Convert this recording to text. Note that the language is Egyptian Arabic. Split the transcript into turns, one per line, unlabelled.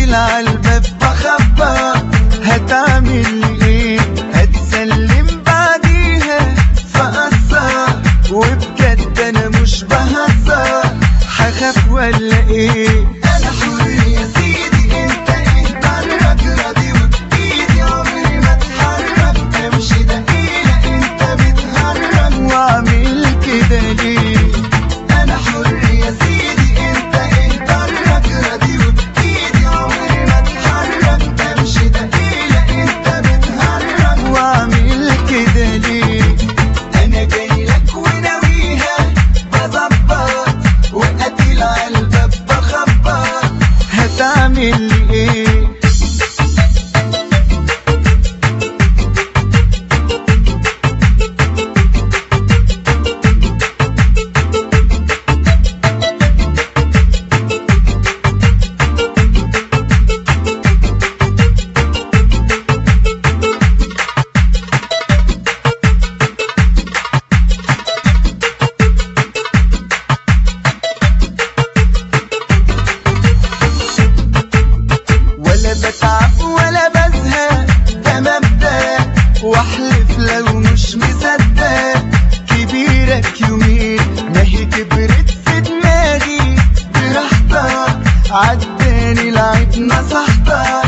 قاتل عالباب بخبى هتعمل ايه هتسلم بعديها فقصة وبجد انا مش بهزر هخاف ولا ايه انا حر يا سيدي انت ايه برك راضي وبايدي عمري ما اتحرك امشي دقيقة انت بتهرب واعمل كده ليه انا حر يا سيدي انت ايه برك راضي وبايدي عمري ما اتحرك امشي دقيقة انت بتهرب واعمل كده ليه انا جاي لك وناويها بظبط وقتل عالباب بخبط هتعمل لي ايه ولا بتعب ولا بزهق ده مبدأ واحلف لو مش مصدق كبيرك يومين ما هي كبرت في دماغي براحتك عداني لعب نصحتك